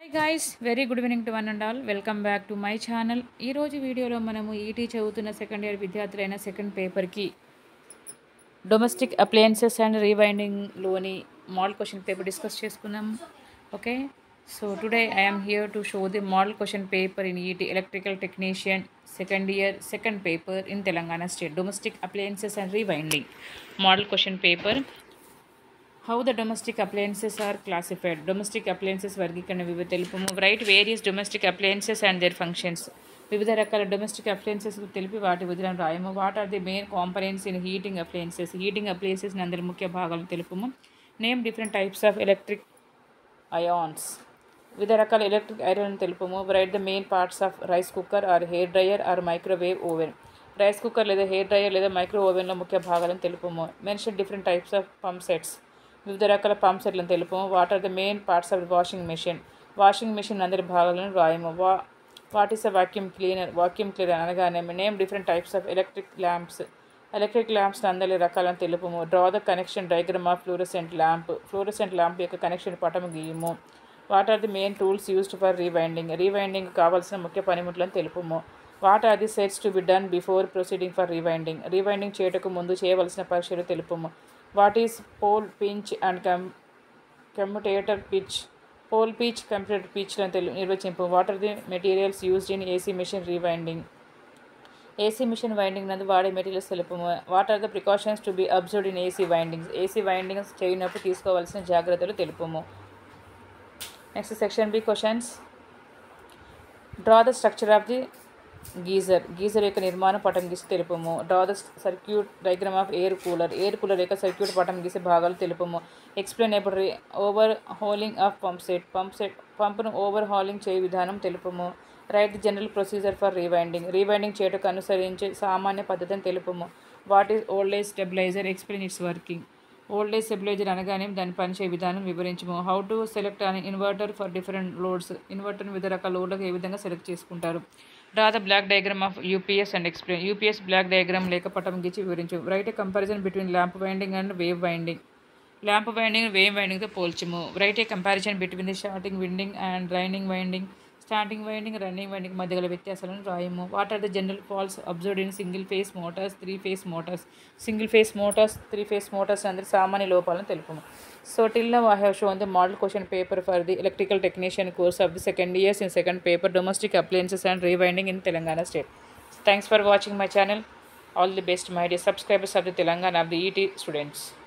hi guys very good evening to one and all welcome back to my channel ఈరోజు వీడియోలో మనము ET చదువుతున్న second year విద్యార్థులైన second పేపర్కి డొమెస్టిక్ అప్లయన్సెస్ అండ్ రీవైండింగ్లోని మోడల్ క్వశ్చన్ పేపర్ డిస్కస్ చేసుకున్నాం okay so today I'm here to show the model question paper in ET electrical technician second year second paper in Telangana state domestic appliances and rewinding model question paper how the domestic appliances are classified domestic appliances వర్గీకరణ వివిధ తెలుపము right various domestic appliances and their functions వివిధ రకాల domestic appliances తెలిపి వాటి విధులను రాయము what are the main components in heating appliances heating appliances అందరి ముఖ్య భాగాలను తెలుపము name different types of electric irons వివిధ రకాల ఎలక్ట్రిక్ ఐరన్ తెలుపము right the main parts of rice cooker or hair dryer or microwave oven rice cooker లేదా hair dryer లేదా micro ఓవెన్లో ముఖ్య భాగాలను తెలుపము mention different types of pump sets వివిధ రకాల పంప్ సెట్లను తెలుపము what are the main parts of the washing machine washing machine అందరి భాగాలను రాయము వా what is a vacuum cleaner vacuum cleaner అనగానే name different types of electric lamps electric lamps అందరి రకాలను తెలుపము draw the connection diagram of fluorescent lamp fluorescent lamp యొక్క connection పటము గీయము what are the main tools used for rewinding rewinding కావాల్సిన ముఖ్య పనిముట్లను తెలుపము what are the tests to be done before proceeding for rewinding rewinding చేయటకు ముందు చేయవలసిన పరీక్షలు తెలుపము what is pole pitch and కమ్ commutator pitch pole pitch commutator పిచ్లను తెలు నిర్వచింపు what are the materials used in AC machine rewinding AC machine winding నందు వాడే మెటీరియల్స్ తెలుపము what are the precautions to be observed in AC windings AC windings చేయనప్పుడు తీసుకోవాల్సిన జాగ్రత్తలు తెలుపము next section B questions draw the structure of the geyser geyser యొక్క నిర్మాణ పటం గీసి తెలుపము draw the circuit diagram of air cooler air cooler యొక్క సర్క్యూట్ పటం గీసే భాగాలు తెలుపము ఎక్స్ప్లెయిన్ ఎప్పుడు overhauling of pump set pump set పంపును ఓవర్ హాలింగ్ చేయ విధానం తెలుపము write the general procedure for rewinding rewinding చేయటకు అనుసరించే సామాన్య పద్ధతిని తెలుపము what is voltage stabilizer explain its working voltage stabilizer అనగానే దాని పనిచేయ విధానం వివరించము how to select an inverter for different loads ఇన్వర్టర్ని వివిధ రకాల లోడ్లకు ఏ విధంగా సెలెక్ట్ చేసుకుంటారు draw the block diagram of UPS and explain UPS block diagram లేక పటం గీచి వివరించు write a comparison between lap winding and wave winding lap winding wave వైండింగ్తో పోల్చము write a comparison between the starting winding and running winding starting winding running winding మధ్య గల వ్యత్యాసాలను రాయము what are the general faults observed in single phase motors three phase Motors single phase motors three phase motors అందరి సామాన్య లోపాలను తెలుపము so till now I have shown the model question paper for the electrical technician course of the second years in second paper domestic appliances and rewinding in Telangana state thanks for watching my channel all the best my dear subscribers of the Telangana of the ET students